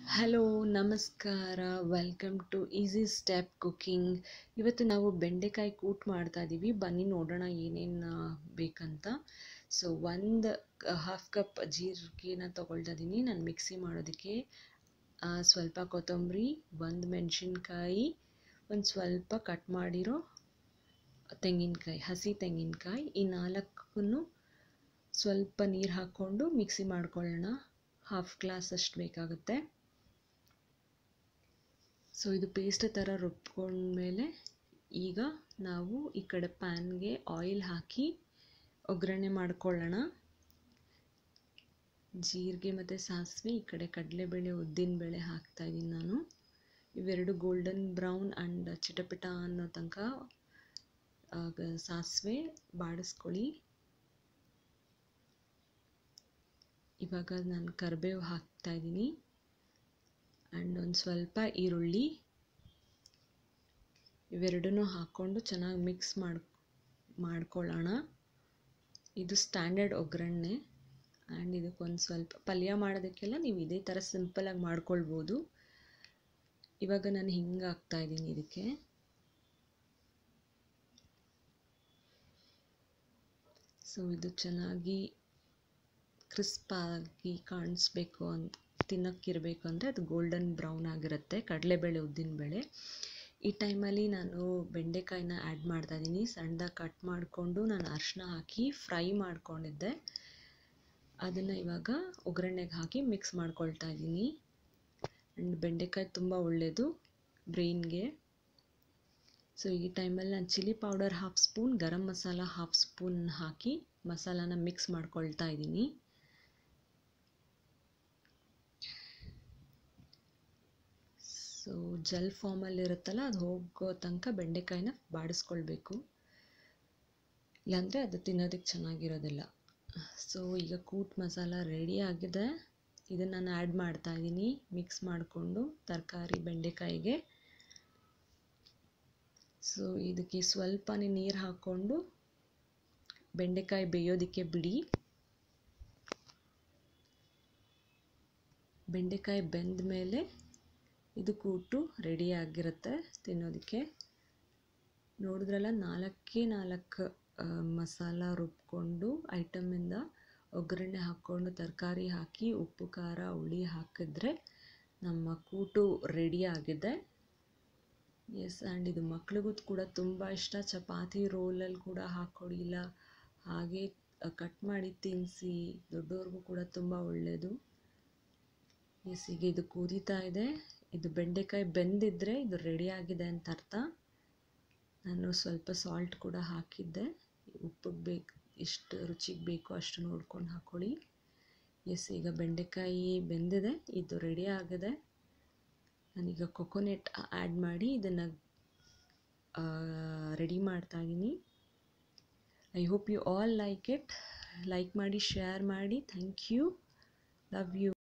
hello ನಮಸ್ಕಾರ welcome to easy step cooking ಇವತ್ತು ನಾವು ಬೆಂಡೆಕಾಯಿ ಕೂಟ್ ಮಾಡ್ತಾ ಇದ್ದೀವಿ ಬನ್ನಿ ನೋಡೋಣ ಏನೇನು ಬೇಕಂತ ಸೊ ಒಂದು ಹಾಫ್ ಕಪ್ ಜೀರಿಗೆನ ತೊಗೊಳ್ತಾ ಇದ್ದೀನಿ ನಾನು ಮಿಕ್ಸಿ ಮಾಡೋದಕ್ಕೆ ಆ, ಸ್ವಲ್ಪ ಕೊತ್ತಂಬರಿ ಒಂದು ಮೆಣಸಿನ್ಕಾಯಿ ಒಂದು ಸ್ವಲ್ಪ ಕಟ್ ಮಾಡಿರೋ ತೆಂಗಿನಕಾಯಿ ಹಸಿ ತೆಂಗಿನಕಾಯಿ ಈ ನಾಲ್ಕನ್ನು ಸ್ವಲ್ಪ ನೀರು ಹಾಕ್ಕೊಂಡು ಮಿಕ್ಸಿ ಮಾಡ್ಕೊಳ್ಳೋಣ ಹಾಫ್ ಗ್ಲಾಸ್ ಅಷ್ಟು ಬೇಕಾಗುತ್ತೆ ಸೊ ಇದು ಪೇಸ್ಟ್ ಥರ ರುಬ್ಕೊಂಡ್ಮೇಲೆ ಈಗ ನಾವು ಈ ಕಡೆ ಪ್ಯಾನ್ಗೆ ಆಯಿಲ್ ಹಾಕಿ ಒಗ್ಗರಣೆ ಮಾಡ್ಕೊಳ್ಳೋಣ ಜೀರಿಗೆ ಮತ್ತು ಸಾಸಿವೆ ಈ ಕಡೆ ಕಡಲೆಬೇಳೆ ಉದ್ದಿನಬೇಳೆ ಹಾಕ್ತಾ ಇದ್ದೀನಿ ನಾನು ಇವೆರಡು ಗೋಲ್ಡನ್ ಬ್ರೌನ್ ಆ್ಯಂಡ್ ಚಿಟಪಿಟ ಅನ್ನೋ ತನಕ ಆಗ ಸಾಸಿವೆ ಬಾಡಿಸ್ಕೊಳ್ಳಿ ಇವಾಗ ನಾನು ಕರಿಬೇವು ಹಾಕ್ತಾ ಇದ್ದೀನಿ ಆ್ಯಂಡ್ ಒಂದು ಸ್ವಲ್ಪ ಈರುಳ್ಳಿ ಇವೆರಡನ್ನೂ ಹಾಕ್ಕೊಂಡು ಚೆನ್ನಾಗಿ ಮಿಕ್ಸ್ ಮಾಡಿ ಮಾಡ್ಕೊಳ್ಳೋಣ ಇದು ಸ್ಟ್ಯಾಂಡರ್ಡ್ ಒಗ್ಗರಣೆ ಆ್ಯಂಡ್ ಇದಕ್ಕೊಂದು ಸ್ವಲ್ಪ ಪಲ್ಯ ಮಾಡೋದಕ್ಕೆಲ್ಲ ನೀವು ಇದೇ ಥರ ಸಿಂಪಲಾಗಿ ಮಾಡ್ಕೊಳ್ಬೋದು ಇವಾಗ ನಾನು ಹಿಂಗೆ ಹಾಕ್ತಾ ಇದ್ದೀನಿ ಇದಕ್ಕೆ ಸೊ ಇದು ಚೆನ್ನಾಗಿ ಕ್ರಿಸ್ಪಾಗಿ ಕಾಣಿಸ್ಬೇಕು ಅಂತ ತಿನ್ನೋಕ್ಕಿರಬೇಕು ಅಂದರೆ ಅದು ಗೋಲ್ಡನ್ ಬ್ರೌನ್ ಆಗಿರುತ್ತೆ ಕಡಲೆಬೇಳೆ ಉದ್ದಿನಬೇಳೆ ಈ ಟೈಮಲ್ಲಿ ನಾನು ಬೆಂಡೆಕಾಯಿನ ಆ್ಯಡ್ ಮಾಡ್ತಾ ಇದ್ದೀನಿ ಸಣ್ಣದಾಗಿ ಕಟ್ ಮಾಡಿಕೊಂಡು ನಾನು ಅರಿಶಿನ ಹಾಕಿ ಫ್ರೈ ಮಾಡ್ಕೊಂಡಿದ್ದೆ ಅದನ್ನು ಇವಾಗ ಒಗ್ಗರಣೆಗೆ ಹಾಕಿ ಮಿಕ್ಸ್ ಮಾಡ್ಕೊಳ್ತಾ ಇದ್ದೀನಿ ಆ್ಯಂಡ್ ಬೆಂಡೆಕಾಯಿ ತುಂಬ ಒಳ್ಳೆಯದು ಬ್ರೈನ್ಗೆ ಸೊ ಈ ಟೈಮಲ್ಲಿ ನಾನು chilli powder half spoon garam masala half spoon ಹಾಕಿ ಮಸಾಲಾನ ಮಿಕ್ಸ್ ಮಾಡ್ಕೊಳ್ತಾ ಇದ್ದೀನಿ ಸೊ ಜೆಲ್ ಫಾರ್ಮಲ್ಲಿ ಇರುತ್ತಲ್ಲ ಅದು ಹೋಗೋ ತನಕ ಬೆಂಡೆಕಾಯಿನ ಬಾಡಿಸ್ಕೊಳ್ಬೇಕು ಇಲ್ಲಾಂದರೆ ಅದು ತಿನ್ನೋದಕ್ಕೆ ಚೆನ್ನಾಗಿರೋದಿಲ್ಲ ಸೊ ಈಗ ಕೂಟ್ ಮಸಾಲ ರೆಡಿ ಆಗಿದೆ ಇದನ್ನು ನಾನು ಆ್ಯಡ್ ಮಾಡ್ತಾ ಇದ್ದೀನಿ ಮಿಕ್ಸ್ ಮಾಡಿಕೊಂಡು ತರಕಾರಿ ಬೆಂಡೆಕಾಯಿಗೆ ಸೊ ಇದಕ್ಕೆ ಸ್ವಲ್ಪನೇ ನೀರು ಹಾಕ್ಕೊಂಡು ಬೆಂಡೆಕಾಯಿ ಬೇಯೋದಕ್ಕೆ ಬಿಡಿ ಬೆಂಡೆಕಾಯಿ ಬೆಂದ ಮೇಲೆ ಇದು ಕೂಟು ರೆಡಿ ಆಗಿರುತ್ತೆ ತಿನ್ನೋದಕ್ಕೆ ನೋಡಿದ್ರಲ್ಲ ನಾಲ್ಕೇ ನಾಲ್ಕು ಮಸಾಲ ರುಬ್ಕೊಂಡು ಐಟಮಿಂದ ಒಗ್ಗರಣೆ ಹಾಕ್ಕೊಂಡು ತರಕಾರಿ ಹಾಕಿ ಉಪ್ಪು ಖಾರ ಹುಳಿ ಹಾಕಿದ್ರೆ ನಮ್ಮ ಕೂಟು ರೆಡಿ ಆಗಿದೆ ಎಸ್ ಆ್ಯಂಡ್ ಇದು ಮಕ್ಳಿಗೂ ಕೂಡ ತುಂಬ ಇಷ್ಟ ಚಪಾತಿ ರೋಲಲ್ಲಿ ಕೂಡ ಹಾಕ್ಕೊಡಿಲ್ಲ ಹಾಗೆ ಕಟ್ ಮಾಡಿ ತಿನ್ನಿಸಿ ದೊಡ್ಡವ್ರಿಗೂ ಕೂಡ ತುಂಬ ಒಳ್ಳೆಯದು ಎಸ್ ಈಗ ಇದು ಕುದೀತಾ ಇದೆ ಇದು ಬೆಂಡೆಕಾಯಿ ಬೆಂದಿದ್ರೆ ಇದು ರೆಡಿ ಆಗಿದೆ ಅಂತ ಅರ್ಥ ನಾನು ಸ್ವಲ್ಪ ಸಾಲ್ಟ್ ಕೂಡ ಹಾಕಿದ್ದೆ ಉಪ್ಪಿಗೆ ಬೇಕು ಎಷ್ಟು ರುಚಿಗೆ ಬೇಕೋ ಅಷ್ಟು ನೋಡ್ಕೊಂಡು ಹಾಕ್ಕೊಳ್ಳಿ ಎಸ್ ಈಗ ಬೆಂಡೆಕಾಯಿ ಬೆಂದಿದೆ ಇದು ರೆಡಿ ಆಗಿದೆ ನಾನೀಗ ಕೊಕೊನೆಟ್ ಆ್ಯಡ್ ಮಾಡಿ ಇದನ್ನು ರೆಡಿ ಮಾಡ್ತಾ ಇದ್ದೀನಿ I hope you all like it like ಮಾಡಿ ಶೇರ್ ಮಾಡಿ ಥ್ಯಾಂಕ್ ಯು ಲವ್ ಯು